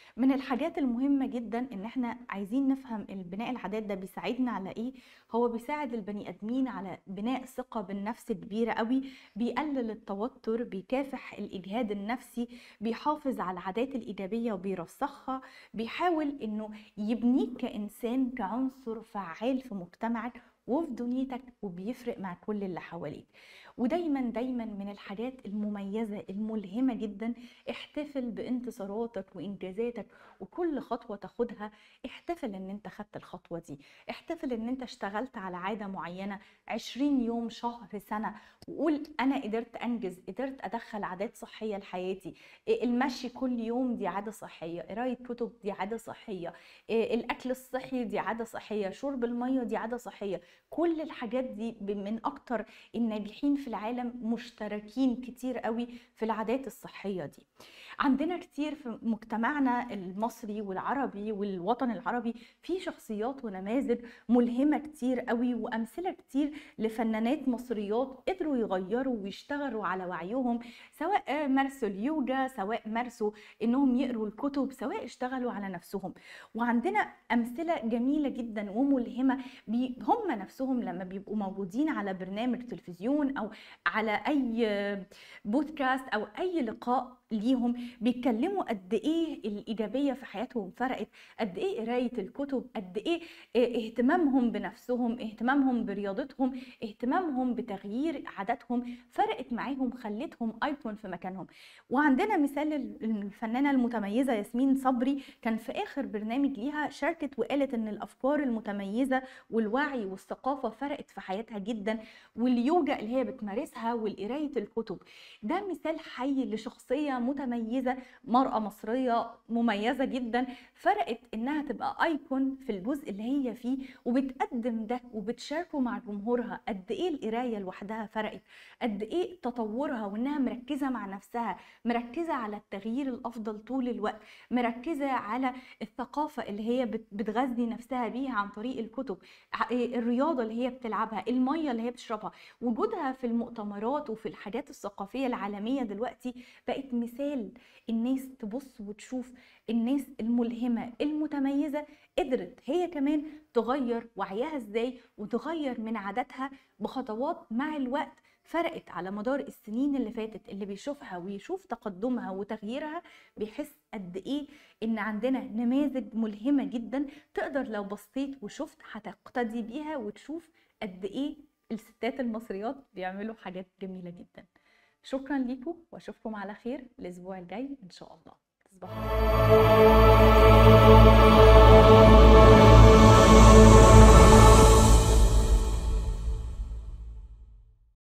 من الحاجات المهمة جدا ان احنا عايزين نفهم البناء العادات ده بيساعدنا على ايه هو بيساعد البني ادمين على بناء ثقة بالنفس كبيرة قوي بيقلل التوتر بيكافح الاجهاد النفسي بيحافظ على العادات الايجابية وبيرسخها بيحاول انه يبنيك كانسان كعنصر فعال في مجتمعك وفي دنيتك وبيفرق مع كل اللي حواليك ودايما دايما من الحاجات المميزة الملهمة جدا احتفل بانتصاراتك وانجازاتك وكل خطوة تاخدها احتفل ان انت خدت الخطوة دي احتفل ان انت اشتغلت على عادة معينة 20 يوم شهر سنة وقول انا قدرت انجز قدرت ادخل عادات صحية لحياتي المشي كل يوم دي عادة صحية قراية كتب دي عادة صحية الاكل الصحي دي عادة صحية شرب المية دي عادة صحية كل الحاجات دي من اكتر الناجحين في العالم مشتركين كتير قوي في العادات الصحية دي عندنا كتير في مجتمعنا المصري والعربي والوطن العربي في شخصيات ونماذج ملهمة كتير قوي وأمثلة كتير لفنانات مصريات قدروا يغيروا ويشتغلوا على وعيهم سواء مارسوا اليوجا سواء مارسوا انهم يقروا الكتب سواء اشتغلوا على نفسهم وعندنا أمثلة جميلة جدا وملهمة بي هم نفسهم لما بيبقوا موجودين على برنامج تلفزيون أو على أي بودكاست أو أي لقاء ليهم بيتكلموا قد ايه الايجابيه في حياتهم فرقت قد ايه قرايه الكتب قد ايه اهتمامهم بنفسهم اهتمامهم برياضتهم اهتمامهم بتغيير عاداتهم فرقت معاهم خلتهم ايكون في مكانهم وعندنا مثال الفنانه المتميزه ياسمين صبري كان في اخر برنامج ليها شاركت وقالت ان الافكار المتميزه والوعي والثقافه فرقت في حياتها جدا واليوجا اللي هي بتمارسها والقرايه الكتب ده مثال حي لشخصيه متميزه مرأة مصرية مميزة جدا فرقت انها تبقى ايكون في الجزء اللي هي فيه وبتقدم ده وبتشاركه مع جمهورها قد ايه القراية لوحدها فرقت قد ايه تطورها وانها مركزة مع نفسها مركزة على التغيير الافضل طول الوقت مركزة على الثقافة اللي هي بتغذي نفسها بيها عن طريق الكتب الرياضة اللي هي بتلعبها المية اللي هي بتشربها وجودها في المؤتمرات وفي الحاجات الثقافية العالمية دلوقتي بقت مثال الناس تبص وتشوف الناس الملهمة المتميزة قدرت هي كمان تغير وعيها ازاي وتغير من عاداتها بخطوات مع الوقت فرقت على مدار السنين اللي فاتت اللي بيشوفها ويشوف تقدمها وتغييرها بيحس قد ايه ان عندنا نماذج ملهمة جدا تقدر لو بصيت وشفت هتقتدي بيها وتشوف قد ايه الستات المصريات بيعملوا حاجات جميلة جدا شكرا ليكم واشوفكم على خير الاسبوع الجاي ان شاء الله تصبحوا